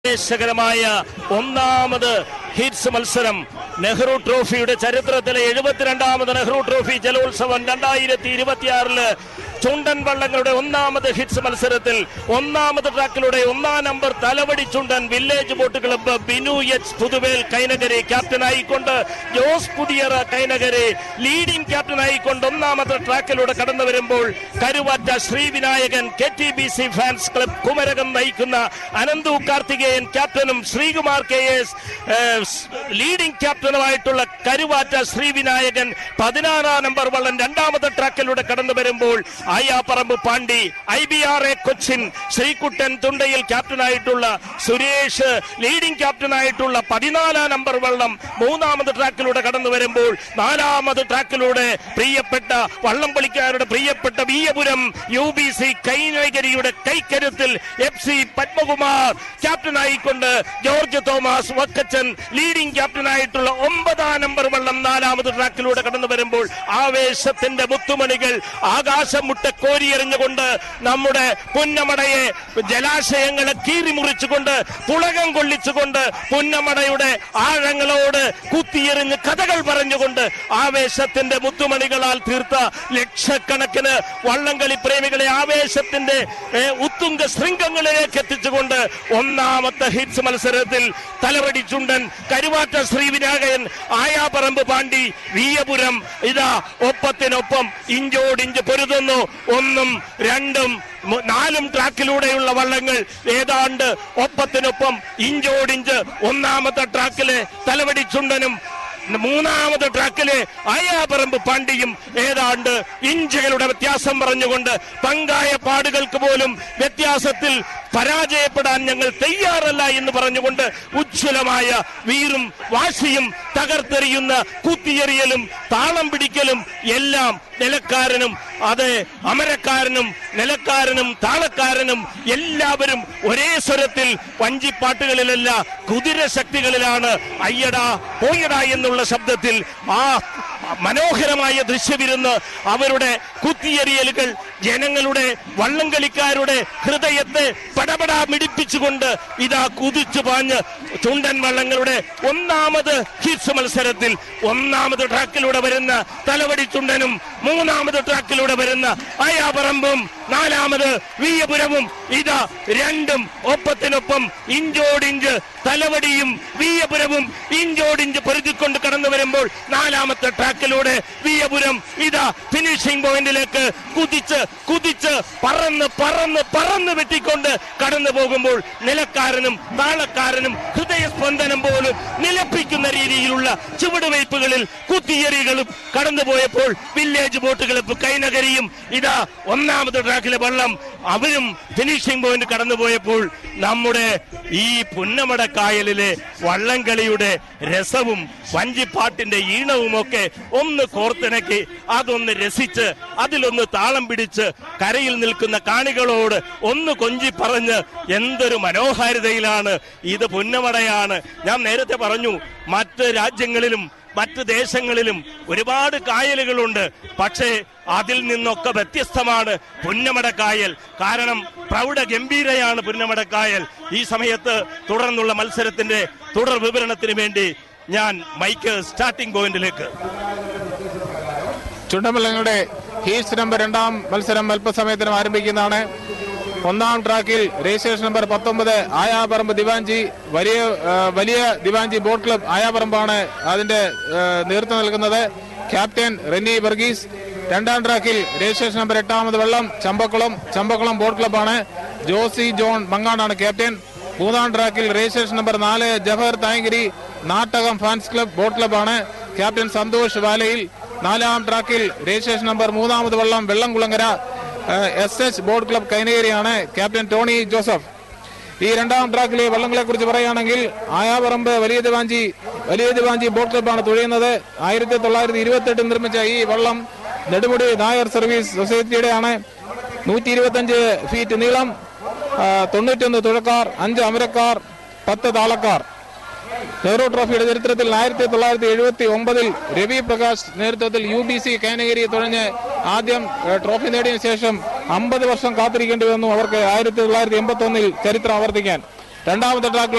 ആവേശകരമായ ഒന്നാമത് ഹിറ്റ്സ് മത്സരം നെഹ്റു ട്രോഫിയുടെ ചരിത്രത്തിലെ എഴുപത്തിരണ്ടാമത് നെഹ്റു ട്രോഫി ജലോത്സവം രണ്ടായിരത്തി ഇരുപത്തിയാറില് ചുണ്ടൻ വള്ളങ്ങളുടെ ഒന്നാമത് ഹിറ്റ്സ് മത്സരത്തിൽ ഒന്നാമത് ട്രാക്കിലൂടെ ഒന്നാം number Thalavadi Chundan village boat club Binu H Puthuvel Kainakary ക്യാപ്റ്റനായിക്കൊണ്ട് ജോസ് പുതിയറ കൈനകരെ ലീഡിംഗ് ക്യാപ്റ്റനായിക്കൊണ്ട് ഒന്നാമത്തെ ട്രാക്കിലൂടെ കടന്നു വരുമ്പോൾ Karuvatta Srivinayakan K T B C fans club Kumarakom നയിക്കുന്ന അനന്തു കാർത്തികേയൻ ക്യാപ്റ്റനും ശ്രീകുമാർ കെ എസ് ലീഡിംഗ് ക്യാപ്റ്റനുമായിട്ടുള്ള കരുവാറ്റ ശ്രീവിനായകൻ പതിനാറാം നമ്പർ വള്ളം രണ്ടാമത്തെ ട്രാക്കിലൂടെ കടന്നു വരുമ്പോൾ Ayaparambu Pandi I B R A Cochin Sreekuttan Thundayil ക്യാപ്റ്റനായിട്ടുള്ള സുരേഷ് ലീഡിംഗ് ക്യാപ്റ്റനായിട്ടുള്ള പതിനാലാം നമ്പർ വള്ളം മൂന്നാമത് ട്രാക്കിലൂടെ കടന്നു വരുമ്പോൾ നാലാമത് ട്രാക്കിലൂടെ പ്രിയപ്പെട്ട വള്ളംപളിക്കാരുടെ പ്രിയപ്പെട്ട വീയപുരം യു ബി സി കൈനഗരിയുടെ കൈക്കരുത്തിൽ എഫ് സി പത്മകുമാർ ക്യാപ്റ്റനായിക്കൊണ്ട് ജോർജ് തോമസ് വക്കച്ചൻ ലീഡിംഗ് ക്യാപ്റ്റനായിട്ടുള്ള ഒമ്പതാം നമ്പർ വള്ളം നാലാമത് ട്രാക്കിലൂടെ കടന്നു വരുമ്പോൾ ആവേശത്തിന്റെ മുത്തുമണികൾ ആകാശം മുട്ട കോരിയെറിഞ്ഞുകൊണ്ട് നമ്മുടെ പുന്നമടയെ ജലാശയങ്ങളെ കീറി മുറിച്ചുകൊണ്ട് പുളകം കൊള്ളിച്ചുകൊണ്ട് പുന്നമടയുടെ ആഴങ്ങളോട് കുത്തിയെറിഞ്ഞ് കഥകൾ പറഞ്ഞുകൊണ്ട് ആവേശത്തിന്റെ മുത്തുമണികളാൽ തീർത്ത ലക്ഷക്കണക്കിന് വള്ളംകളി പ്രേമികളെ ആവേശത്തിന്റെ ഏ, ഉത്തുംഗ ശൃംഗങ്ങളിലേക്ക് എത്തിച്ചുകൊണ്ട് ഒന്നാമത്തെ ഹിറ്റ്സ് മത്സരത്തിൽ തലവടി ചുണ്ടൻ കരുവാറ്റ ശ്രീവിനായകൻ ആയാപറമ്പ് പാണ്ഡി വീയപുരം ഇതാ ഒപ്പത്തിനൊപ്പം ഇഞ്ചോടിഞ്ച് പൊരുതുന്നു ഒന്നും രണ്ടും മു- നാലും ട്രാക്കിലൂടെയുള്ള വള്ളങ്ങൾ ഏതാണ്ട് ഒപ്പത്തിനൊപ്പം ഇഞ്ചോടിഞ്ച് ഒന്നാമത്തെ ട്രാക്കിലെ തലവടി ചുണ്ടനും മൂന്നാമത് ട്രാക്കിലെ അയാപറമ്പ് പാണ്ഡിയും ഏതാണ്ട് ഇഞ്ചുകളുടെ വ്യത്യാസം പറഞ്ഞുകൊണ്ട് പങ്കായ പാടുകൾക്ക് പോലും വ്യത്യാസത്തിൽ പരാജയപ്പെടാൻ ഞങ്ങൾ തയ്യാറല്ല എന്ന് പറഞ്ഞുകൊണ്ട് ഉജ്ജ്വലമായ വീറും വാശിയും തകർത്തെറിയുന്ന കുത്തിയെറിയലും താളം പിടിക്കലും എല്ലാം നിലക്കാരനും അതെ അമരക്കാരനും നിലക്കാരനും താളക്കാരനും എല്ലാവരും ഒരേ സ്വരത്തിൽ വഞ്ചിപ്പാട്ടുകളിലല്ല കുതിര ശക്തികളിലാണ് അയ്യടാ പോയടാ എന്നുള്ള ശബ്ദത്തിൽ ആ മനോഹരമായ ദൃശ്യവിരുന്ന് അവരുടെ കുത്തിയെറിയലുകൾ ജനങ്ങളുടെ വള്ളംകളിക്കാരുടെ ഹൃദയത്തെ പടപടാ മിടിപ്പിച്ചുകൊണ്ട് ഇതാ കുതിച്ചു പാഞ്ഞ് ചുണ്ടൻ വള്ളങ്ങളുടെ ഒന്നാമത് ഹിറ്റ്സ് മത്സരത്തിൽ ഒന്നാമത് ട്രാക്കിലൂടെ വരുന്ന തലവടി ചുണ്ടനും മൂന്നാമത് ട്രാക്കിലൂടെ വരുന്ന അയാപറമ്പും നാലാമത് വീയപുരവും ഇതാ രണ്ടും ഒപ്പത്തിനൊപ്പം ഇഞ്ചോടിഞ്ച് തലവടിയും വീയപുരവും ഇഞ്ചോടിഞ്ച് പൊരുതിക്കൊണ്ട് കടന്നു വരുമ്പോൾ നാലാമത്തെ ട്രാക്കിലൂടെ വീയപുരം ഇതാ ഫിനിഷിംഗ് പോയിന്റിലേക്ക് കുതിച്ച് കുതിച്ച് പറന്ന് പറന്ന് പറന്ന് വെട്ടിക്കൊണ്ട് കടന്നു പോകുമ്പോൾ നിലക്കാരനും താളക്കാരനും ഹൃദയസ്പന്ദനം പോലും നിലപ്പിക്കുന്ന രീതിയിലുള്ള ചുവടുവയ്പ്പുകളിൽ കുത്തിയെറികളും കടന്നുപോയപ്പോൾ വില്ലേജ് ബോട്ടുകൾ കൈനകരിയും ഇതാ ഒന്നാമത് ട്രാക്കിലെ വള്ളം അവരും ഫിനിഷിംഗ് പോയിന്റ് കടന്നുപോയപ്പോൾ നമ്മുടെ ഈ പുന്നമട കായലിലെ വള്ളംകളിയുടെ രസവും വഞ്ചിപ്പാട്ടിന്റെ ഈണവും ഒക്കെ ഒന്ന് കോർത്തിണക്കി അതൊന്ന് രസിച്ച് അതിലൊന്ന് താളം പിടിച്ച് കരയിൽ നിൽക്കുന്ന കാണികളോട് ഒന്ന് കൊഞ്ചി പറഞ്ഞ് എന്തൊരു മനോഹാരിതയിലാണ് ഇത് പുന്നമടയാണ് ഞാൻ നേരത്തെ പറഞ്ഞു മറ്റ് രാജ്യങ്ങളിലും മറ്റ് ദേശങ്ങളിലും ഒരുപാട് കായലുകളുണ്ട് പക്ഷേ അതിൽ നിന്നൊക്കെ വ്യത്യസ്തമാണ് പുന്നമടക്കായൽ കാരണം പ്രൗഢ ഗംഭീരയാണ് പുന്നമടക്കായൽ ഈ സമയത്ത് തുടർന്നുള്ള മത്സരത്തിന്റെ തുടർ വിവരണത്തിന് വേണ്ടി ഞാൻ മൈക്ക് സ്റ്റാർട്ടിംഗ് പോയിന്റിലേക്ക് ചുണ്ടമല്ലങ്ങളുടെ ഹീസ് നമ്പർ രണ്ടാം മത്സരം അല്പസമയത്തിനും ആരംഭിക്കുന്നതാണ് ഒന്നാം ട്രാക്കിൽ രജിസ്ട്രേഷൻ നമ്പർ പത്തൊമ്പത് ആയാപറമ്പ് ദിവാഞ്ചി വലിയ ആ, വലിയ ദിവാഞ്ചി ബോട്ട് ക്ലബ് ആയാപറമ്പാണ് അതിന്റെ ആ, നേതൃത്വം നൽകുന്നത് ക്യാപ്റ്റൻ റെന്നി വർഗീസ് രണ്ടാം ട്രാക്കിൽ രജിസ്ട്രേഷൻ നമ്പർ എട്ടാമത് വെള്ളം ചമ്പക്കുളം ചമ്പക്കുളം ബോട്ട് ക്ലബ്ബാണ് ജോസി ജോൺ മങ്ങാടാണ് ക്യാപ്റ്റൻ മൂന്നാം ട്രാക്കിൽ രജിസ്ട്രേഷൻ നമ്പർ നാല് Jawahar Thayankari Nattakam fans club boat ക്ലബ്ബാണ് ക്യാപ്റ്റൻ സന്തോഷ് വാലയിൽ നാലാം ട്രാക്കിൽ രജിസ്ട്രേഷൻ നമ്പർ മൂന്നാമത് വള്ളം Vellamkulangara S H boat club കൈനഗിരിയാണ് ക്യാപ്റ്റൻ ടോണി ജോസഫ് ഈ രണ്ടാം ട്രാക്കിലെ വള്ളങ്ങളെ കുറിച്ച് പറയുകയാണെങ്കിൽ ആയാപറമ്പ് വലിയ ദിവാഞ്ചി വലിയ ദിവാഞ്ചി ബോട്ട് ക്ലബ്ബാണ് തുഴയുന്നത് ആയിരത്തി തൊള്ളായിരത്തി ഇരുപത്തി എട്ടിൽ നിർമ്മിച്ച ഈ വള്ളം നെടുമുടി നായർ സർവീസ് സൊസൈറ്റിയുടെ ആണ് നൂറ്റി ഇരുപത്തഞ്ച് ഫീറ്റ് നീളം ആ, തൊണ്ണൂറ്റൊന്ന് തുഴക്കാർ അഞ്ച് അമരക്കാർ പത്ത് താളക്കാർ നെഹ്റു ട്രോഫിയുടെ ചരിത്രത്തിൽ ആയിരത്തി തൊള്ളായിരത്തി എഴുപത്തി ഒമ്പതിൽ രവി പ്രകാശ് നേതൃത്വത്തിൽ യു ബി സി കാനഗിരി തുഴഞ്ഞ് ആദ്യം ഏഹ്, ട്രോഫി നേടിയ ശേഷം അമ്പത് വർഷം കാത്തിരിക്കേണ്ടി വന്നു അവർക്ക് ആയിരത്തി തൊള്ളായിരത്തി എൺപത്തി ഒന്നിൽ ചരിത്രം ആവർത്തിക്കാൻ രണ്ടാമത്തെ ട്രാക്കിൽ